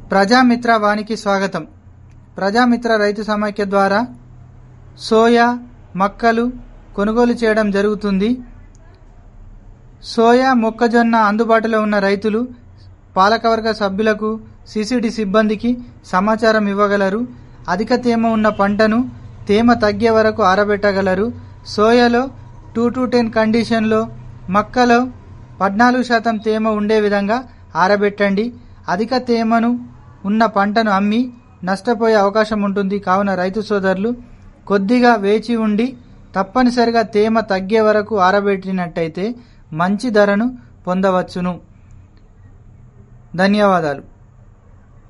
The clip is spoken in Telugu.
ప్రజామిత్ర వానికి స్వాగతం ప్రజామిత్ర రైతు సమాఖ్య ద్వారా సోయా మక్కలు కొనుగోలు చేయడం జరుగుతుంది సోయా మొక్కజొన్న అందుబాటులో ఉన్న రైతులు పాలకవర్గ సభ్యులకు సిసిడి సిబ్బందికి సమాచారం ఇవ్వగలరు అధిక తేమ ఉన్న పంటను తేమ తగ్గే వరకు ఆరబెట్టగలరు సోయాలో టూ టు టెన్ కండిషన్లో మక్కలో పద్నాలుగు శాతం తేమ ఉండే విధంగా ఆరబెట్టండి అధిక తేమను ఉన్న పంటను అమ్మి నష్టపోయే అవకాశం ఉంటుంది కావున రైతు సోదరులు కొద్దిగా వేచి ఉండి తప్పనిసరిగా తేమ తగ్గే వరకు ఆరబెట్టినట్టయితే మంచి ధరను పొందవచ్చును ధన్యవాదాలు